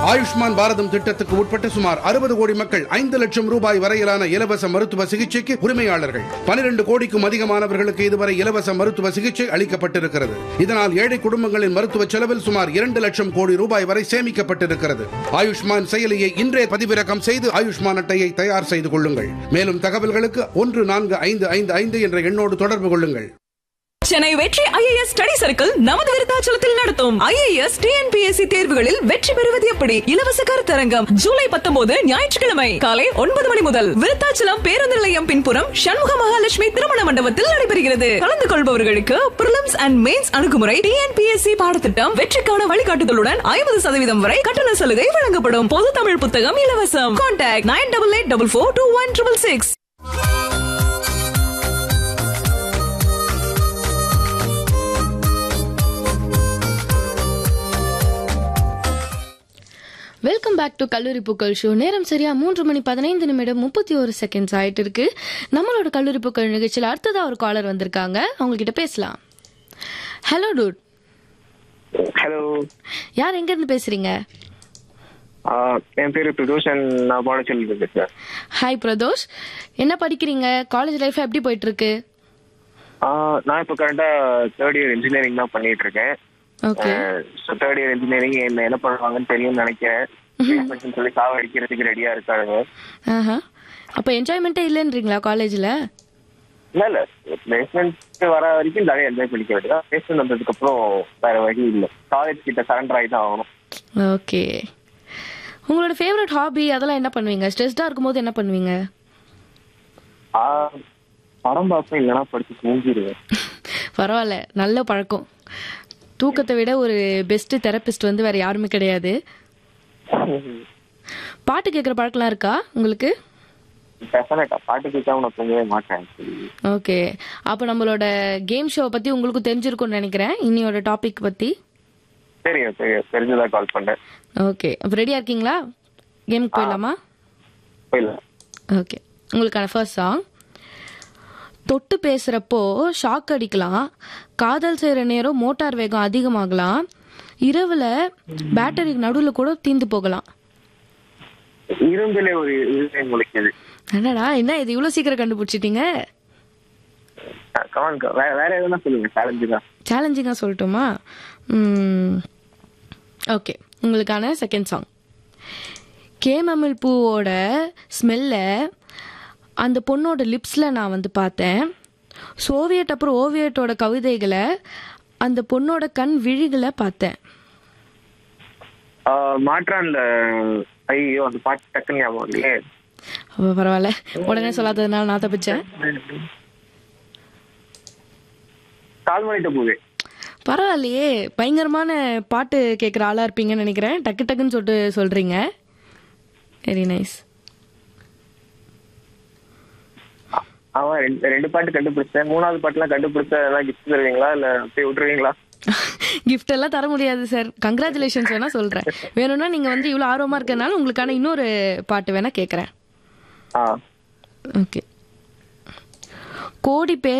ஆயுஷ்மான் பாரதம் திட்டத்துக்கு உட்பட்ட சுமார் அறுபது கோடி மக்கள் ஐந்து லட்சம் ரூபாய் வரையிலான இலவச மருத்துவ சிகிச்சைக்கு உரிமையாளர்கள் பனிரெண்டு கோடிக்கும் அதிகமானவர்களுக்கு இதுவரை இலவச மருத்துவ சிகிச்சை அளிக்கப்பட்டிருக்கிறது இதனால் ஏழை குடும்பங்களின் மருத்துவ செலவில் சுமார் இரண்டு லட்சம் கோடி ரூபாய் வரை சேமிக்கப்பட்டிருக்கிறது ஆயுஷ்மான் செயலியை இன்றே பதிவிறக்கம் செய்து ஆயுஷ்மான் அட்டையை தயார் செய்து கொள்ளுங்கள் மேலும் தகவல்களுக்கு ஒன்று நான்கு ஐந்து ஐந்து ஐந்து என்ற எண்ணோடு தொடர்பு கொள்ளுங்கள் சென்னை வெற்றி ஐஏஎஸ் ஸ்டடி சர்க்கிள் நமது விருத்தாச்சலத்தில் நடத்தும் ஐஏஎஸ் டிஎன்பிஎஸ்சி தேர்வுகளில் வெற்றி பெறுவது எப்படி இலவச கருத்தரங்கம் ஜூலை பத்தொன்பது ஞாயிற்றுக்கிழமை காலை ஒன்பது மணி முதல் விருத்தாச்சலம் பேருந்து நிலையம் பின்புறம் சண்முக மகாலட்சுமி திருமண மண்டபத்தில் நடைபெறுகிறது கலந்து கொள்பவர்களுக்கு பிரிலிம்ஸ் அண்ட் மெயின்ஸ் அணுகுமுறை டிஎன்பிஎஸ்சி பாடத்திட்டம் வெற்றிக்கான வழிகாட்டுதலுடன் ஐம்பது சதவீதம் வரை கட்டண சலுகை வழங்கப்படும் பொது தமிழ் புத்தகம் இலவசம் contact nine double eight double four two one triple six welcome back to கல்லூரி பூக்கள் ஷோ நேரம் சரியா மூன்று மணி பதினைந்து நிமிடம் முப்பத்தி ஒரு செகண்ட்ஸ் ஆயிட்டு இருக்கு நம்மளோட கல்லூரி பூக்கள் நிகழ்ச்சியில் அடுத்ததா ஒரு காலர் வந்திருக்காங்க அவங்க கிட்ட பேசலாம் ஹலோ டூட் ஹலோ யார் எங்க இருந்து பேசுறீங்க என் பேரு பிரதோஷன் நான் பாடச்சல் பேசுறேன் ஹாய் பிரதோஷ் என்ன படிக்கிறீங்க காலேஜ் லைஃப் எப்படி போயிட்டு இருக்கு ஆஹ் நான் இப்போ கரெக்டா தேர்ட் இயர் இன்ஜினியரிங் தான் பண்ணிட்டு இருக்கேன் ஓகே தேர்ட் இயர் இன்ஜினியரிங் என்ன என்ன பண்ணுவாங்கன்னு தெரியும்னு நினைக்கிறேன் Placement சொல்லி சாவ அடிக்கிறதுக்கு ரெடியா இருக்காங்க ஆஹா அப்போ என்ஜாய்மெண்ட்டே இல்லைன்றீங்களா காலேஜில் இல்ல இல்ல பிளேஸ்மெண்ட் வர வரைக்கும் நிறைய என்ஜாய் பண்ணிக்க வேண்டியதா பிளேஸ்மெண்ட் வந்ததுக்கு அப்புறம் வேற வழி இல்ல காலேஜ் கிட்ட சரண்டர் ஆகி தான் ஆகணும் ஓகே உங்களோட ஃபேவரட் ஹாபி அதெல்லாம் என்ன பண்ணுவீங்க ஸ்ட்ரெஸ்டாக இருக்கும்போது என்ன பண்ணுவீங்க ஆஹ் படம் பார்ப்பேன் இல்லைன்னா படிச்சு தூங்கிடுவேன் பரவாயில்ல நல்ல பழக்கம் தூக்கத்தை விட ஒரு பெஸ்ட் தெரபிஸ்ட் வந்து வேற யாருமே கிடையாது பாட்டு கேட்குற பழக்கம்லாம் இருக்கா உங்களுக்கு டெஃபினட்டா பாட்டு கேட்காம நான் தூங்கவே மாட்டேன் ஓகே அப்போ நம்மளோட கேம் ஷோ பற்றி உங்களுக்கு தெரிஞ்சிருக்கும்னு நினைக்கிறேன் இன்னியோட டாபிக் பற்றி தெரியும் தெரியும் தெரிஞ்சுதான் கால் பண்ணேன் ஓகே அப்போ ரெடியாக இருக்கீங்களா கேமுக்கு போயிடலாமா போயிடலாம் ஓகே உங்களுக்கான ஃபர்ஸ்ட் சாங் தொட்டு பேசுகிறப்போ ஷாக் அடிக்கலாம் காதல் செய்கிற நேரம் மோட்டார் வேகம் அதிகமாகலாம் இரவில் பேட்டரி நடுவில் கூட தீந்து போகலாம் இரும்பிலே ஒரு இதுவே முளைக்குது என்னடா என்ன இது இவ்வளோ சீக்கிரம் கண்டுபிடிச்சிட்டீங்க கமான் வேற வேற எதுனா சொல்லுங்க சேலஞ்சு தான் சேலஞ்சிங்காக சொல்லட்டுமா ஓகே உங்களுக்கான செகண்ட் சாங் கேமமில் பூவோட ஸ்மெல்லை அந்த பொண்ணோட லிப்ஸில் நான் வந்து பார்த்தேன் சோவியட் அப்புறம் ஓவியட்டோட கவிதைகளை அந்த பொண்ணோட கண் விழிகளை பார்த்தேன் ஆஹ் மாற்றான்ல ஐயோ அந்த பாட்டு டக்குன்னு ஞாபகம் இல்லையே அப்ப பரவாயில்ல உடனே சொல்லாததுனால நான் தப்பிச்சேன் கால்மணிட்ட பூவே பரவாயில்லையே பயங்கரமான பாட்டு கேட்குற ஆளாக இருப்பீங்கன்னு நினைக்கிறேன் டக்கு டக்குன்னு சொல்லிட்டு சொல்கிறீங்க வெரி நைஸ் அவன் ரெண்டு ரெண்டு பாட்டு கண்டுபிடிச்சேன் மூணாவது பாட்டுலாம் கண்டுபிடிச்சா எல்லாம் கிஃப்ட் தருவீங்களா இல்ல அப்படியே விட்டுருவீங்களா கிஃப்ட் எல்லாம் தர முடியாது சார் கங்க்ராச்சுலேஷன்ஸ் வேணா சொல்றேன் வேணும்னா நீங்க வந்து இவ்வளவு ஆர்வமா இருக்கறனால உங்களுக்கான இன்னொரு பாட்டு வேணா கேக்குறேன் ஆ ஓகே கோடி பேர்